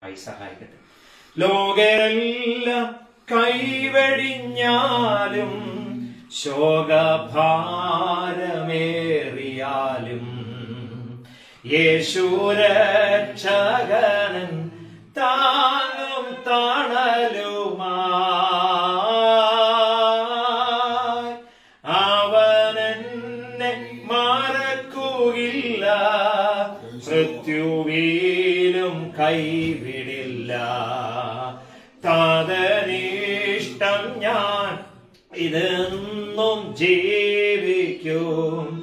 ആയി സഹായിക്കട്ടെ ലോകരെല്ലാം കൈവഴിഞ്ഞാലും ശോകഭാരമേറിയാലും യേശുരക്ഷകനൻ താങ്ങും താണലുമായി അവനെന്നെ മറക്കുകയില്ല മൃത്യുവീലും കൈവിടില്ല താതനിഷ്ടം ഞാൻ ഇതെന്നും ജീവിക്കും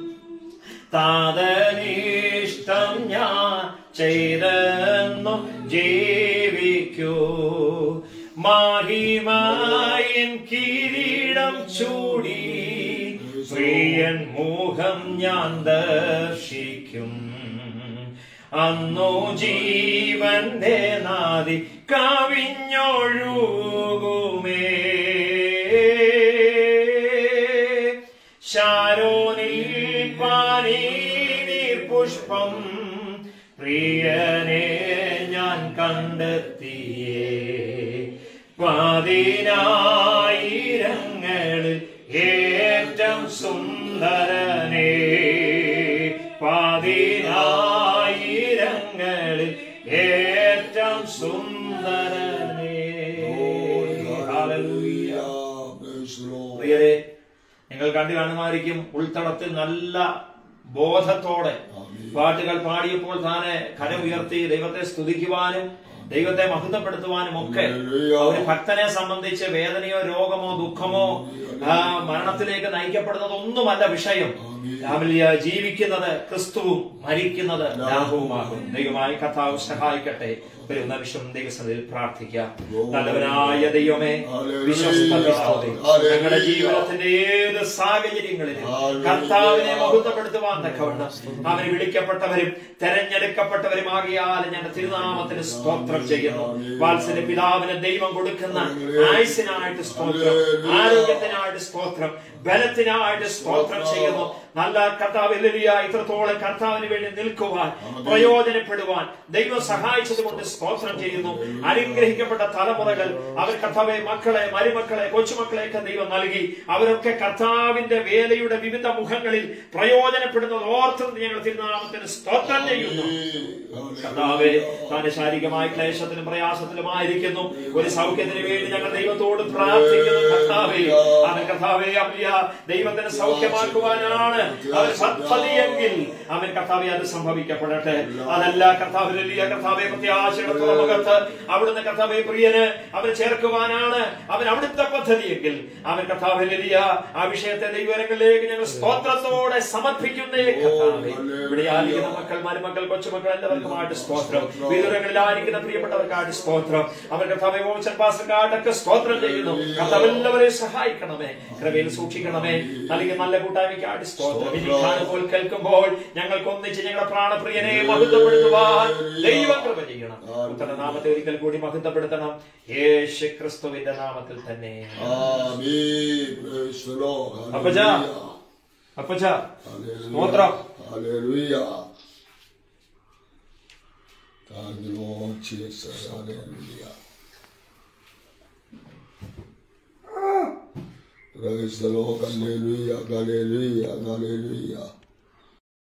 താതനിഷ്ടം ഞാൻ ചെയ്തെന്നും ജീവിക്കൂ മാഹിമായൻ കിരീടം ചൂടി പ്രിയൻ മുഖം ഞാൻ ദർശിക്കും അന്നു ജീവന്റെ നാദി കവിഞ്ഞൊഴുകുമേ ശാരോനിൽ പാനീർ പുഷ്പം പ്രിയനെ ഞാൻ കണ്ടെത്തിയേ പതിനായിരങ്ങളിൽ ഏറ്റവും സുന്ദരനേ പതിനായിരങ്ങളിൽ ഏറ്റവും സുന്ദരനേ ഹല്ലേലൂയ Praise the Lord. പ്രിയരെ നിങ്ങൾ കണ്ടു കാണുമായിരിക്കും ഉൾത്തളത്തിൽ നല്ല ബോധത്തോടെ പാട്ടുകൾ പാടിയപ്പോൾ താനെ കരമുയർത്തി ദൈവത്തെ സ്തുതിക്കുവാനും ദൈവത്തെ മഹത്വപ്പെടുത്തുവാനും ഒക്കെ ഒരു ഭക്തനെ സംബന്ധിച്ച് വേദനയോ രോഗമോ ദുഃഖമോ ആ, മരണത്തിലേക്ക് നയിക്കപ്പെടുന്നതൊന്നുമല്ല വിഷയം രാവിലെ ജീവിക്കുന്നത് ക്രിസ്തുവും മരിക്കുന്നത് ലാഭവുമാകും ദൈവമായി കഥാവ് സഹായിക്കട്ടെ ഒരു നിമിഷം ദൈവസന്നിധിയിൽ പ്രാർത്ഥിക്കാം നല്ലവനായ ദൈവമേ വിശ്വസ്തയോടെ ഞങ്ങളുടെ ജീവിതത്തിന്റെ ഏത് സാഹചര്യങ്ങളിലും കർത്താവിനെ മഹത്വപ്പെടുത്തുവാൻ തക്കവണ്ണം അവന് വിളിക്കപ്പെട്ടവരും തെരഞ്ഞെടുക്കപ്പെട്ടവരുമാകിയാൽ ഞങ്ങളുടെ തിരുനാമത്തിന് സ്തോത്രം ചെയ്യുന്നു വാത്സല്യ പിതാവിന് ദൈവം കൊടുക്കുന്ന ആയുസിനായിട്ട് സ്തോത്രം ആരോഗ്യത്തിനായിട്ട് സ്തോത്രം ബലത്തിനായിട്ട് സ്തോത്രം ചെയ്യുന്നു നല്ല കർത്താവില്ല ഇത്രത്തോളം കർത്താവിന് വേണ്ടി നിൽക്കുവാൻ പ്രയോജനപ്പെടുവാൻ ദൈവം സഹായിച്ചത് കൊണ്ട് സ്തോത്രം ചെയ്യുന്നു അനുഗ്രഹിക്കപ്പെട്ട തലമുറകൾ അവർ കർത്താവെ മക്കളെ മരുമക്കളെ കൊച്ചുമക്കളെയൊക്കെ ദൈവം നൽകി അവരൊക്കെ കർത്താവിന്റെ വേലയുടെ വിവിധ മുഖങ്ങളിൽ പ്രയോജനപ്പെടുന്നത് ഓർത്ത് ഞങ്ങൾ തിരുനാമത്തിന് സ്തോത്രം ചെയ്യുന്നു കർത്താവെ താന്റെ ശാരീരികമായ ക്ലേശത്തിലും പ്രയാസത്തിലുമായിരിക്കുന്നു ഒരു സൗഖ്യത്തിന് വേണ്ടി ഞങ്ങൾ ദൈവത്തോട് പ്രാർത്ഥിക്കുന്നു കർത്താവെ അവൻ കർത്താവെ അമ്മിയ ദൈവത്തിന് സൗഖ്യമാക്കുവാനാണ് അവൻ പദ്ധതിയെങ്കിൽ അവൻ കർത്താവെ അത് സംഭവിക്കപ്പെടട്ടെ അതല്ല കർത്താവ് വലിയ കർത്താവെ പ്രത്യാശയുടെ തുറമുഖത്ത് അവിടുന്ന് കർത്താവെ പ്രിയന് അവൻ ചേർക്കുവാനാണ് അവൻ അവിടുത്തെ പദ്ധതിയെങ്കിൽ അവൻ കർത്താവ് വലിയ ആ വിഷയത്തെ ദൈവങ്ങളിലേക്ക് ഞങ്ങൾ സ്തോത്രത്തോടെ സമർപ്പിക്കുന്നേ കർത്താവെ ഇവിടെ ആയിരിക്കുന്ന മക്കൾ മരുമക്കൾ കൊച്ചുമക്കൾ എല്ലാവർക്കുമായിട്ട് സ്തോത്രം വിദൂരങ്ങളിലായിരിക്കുന്ന പ്രിയപ്പെട്ടവർക്കായിട്ട് സ്തോത്രം അവർ കർത്താവെ ഓച്ചൻ പാസ്റ്റർക്കായിട്ടൊക്കെ സ്തോത്രം ചെയ്യുന്നു കർത്താവ് എല്ലാവരെയും സഹായിക്കണമേ കൃപയിൽ സൂക്ഷിക്കണമേ നൽകിയ നല്ല കൂട്ടായ്മയ്ക്കായിട്ട് സ്തോത്രം ഇനി കാണുമ്പോൾ കേൾക്കുമ്പോൾ ഞങ്ങൾക്ക് ഒന്നിച്ച് ഞങ്ങളുടെ പ്രാണപ്രിയനെ മഹത്വപ്പെടുത്തുവാൻ ദൈവം കൃപ ചെയ്യണം ഉത്തര നാമത്തെ ഒരിക്കൽ കൂടി മഹത്വപ്പെടുത്തണം യേശു ക്രിസ്തുവിന്റെ നാമത്തിൽ തന്നെ Amen. Praise the Lord. അപ്പച്ചാ Hallelujah. അപ്പച്ചാ Hallelujah. സ്തോത്രം Hallelujah. Thank you, Lord Jesus. Hallelujah. Praise the Lord. Hallelujah. Hallelujah. Hallelujah.